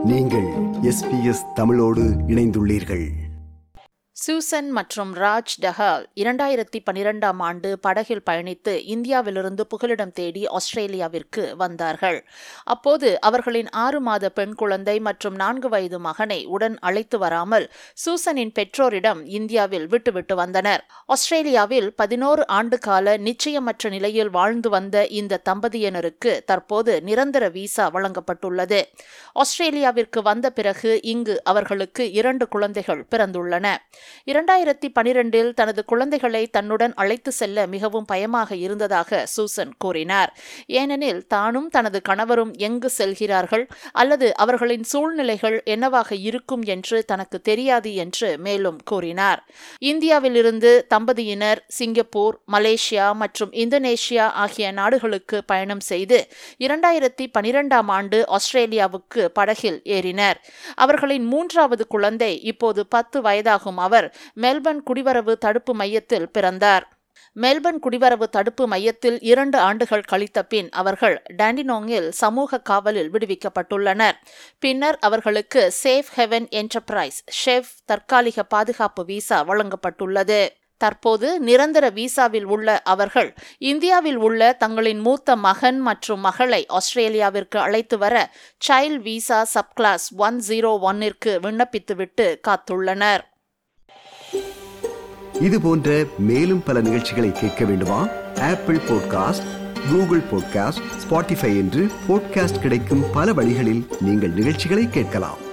நீங்கள் எஸ்பிஎஸ் தமிழோடு இணைந்துள்ளீர்கள் சூசன் மற்றும் ராஜ் டஹால் இரண்டாயிரத்தி பனிரெண்டாம் ஆண்டு படகில் பயணித்து இந்தியாவிலிருந்து புகலிடம் தேடி ஆஸ்திரேலியாவிற்கு வந்தார்கள் அப்போது அவர்களின் ஆறு மாத பெண் குழந்தை மற்றும் நான்கு வயது மகனை உடன் அழைத்து வராமல் சூசனின் பெற்றோரிடம் இந்தியாவில் விட்டுவிட்டு வந்தனர் ஆஸ்திரேலியாவில் பதினோரு ஆண்டு கால நிச்சயமற்ற நிலையில் வாழ்ந்து வந்த இந்த தம்பதியினருக்கு தற்போது நிரந்தர விசா வழங்கப்பட்டுள்ளது ஆஸ்திரேலியாவிற்கு வந்த பிறகு இங்கு அவர்களுக்கு இரண்டு குழந்தைகள் பிறந்துள்ளன இரண்டாயிரத்தி பனிரெண்டில் தனது குழந்தைகளை தன்னுடன் அழைத்து செல்ல மிகவும் பயமாக இருந்ததாக சூசன் கூறினார் ஏனெனில் தானும் தனது கணவரும் எங்கு செல்கிறார்கள் அல்லது அவர்களின் சூழ்நிலைகள் என்னவாக இருக்கும் என்று தனக்கு தெரியாது என்று மேலும் கூறினார் இந்தியாவிலிருந்து தம்பதியினர் சிங்கப்பூர் மலேசியா மற்றும் இந்தோனேஷியா ஆகிய நாடுகளுக்கு பயணம் செய்து இரண்டாயிரத்தி பனிரெண்டாம் ஆண்டு ஆஸ்திரேலியாவுக்கு படகில் ஏறினர் அவர்களின் மூன்றாவது குழந்தை இப்போது பத்து வயதாகும் அவர் மெல்பர்ன் குடிவரவு தடுப்பு மையத்தில் பிறந்தார் மெல்பர்ன் குடிவரவு தடுப்பு மையத்தில் இரண்டு ஆண்டுகள் கழித்த பின் அவர்கள் டாண்டினோங்கில் சமூக காவலில் விடுவிக்கப்பட்டுள்ளனர் பின்னர் அவர்களுக்கு சேஃப் ஹெவன் என்டர்பிரைஸ் ஷெஃப் தற்காலிக பாதுகாப்பு விசா வழங்கப்பட்டுள்ளது தற்போது நிரந்தர விசாவில் உள்ள அவர்கள் இந்தியாவில் உள்ள தங்களின் மூத்த மகன் மற்றும் மகளை ஆஸ்திரேலியாவிற்கு அழைத்து வர child visa subclass one zero ஒன்னிற்கு விண்ணப்பித்துவிட்டு காத்துள்ளனர் இது போன்ற மேலும் பல நிகழ்ச்சிகளை கேட்க வேண்டுமா Apple podcast Google podcast Spotify என்று பாட்காஸ்ட் கிடைக்கும் பல வழிகளில் நீங்கள் நிகழ்ச்சிகளை கேட்கலாம்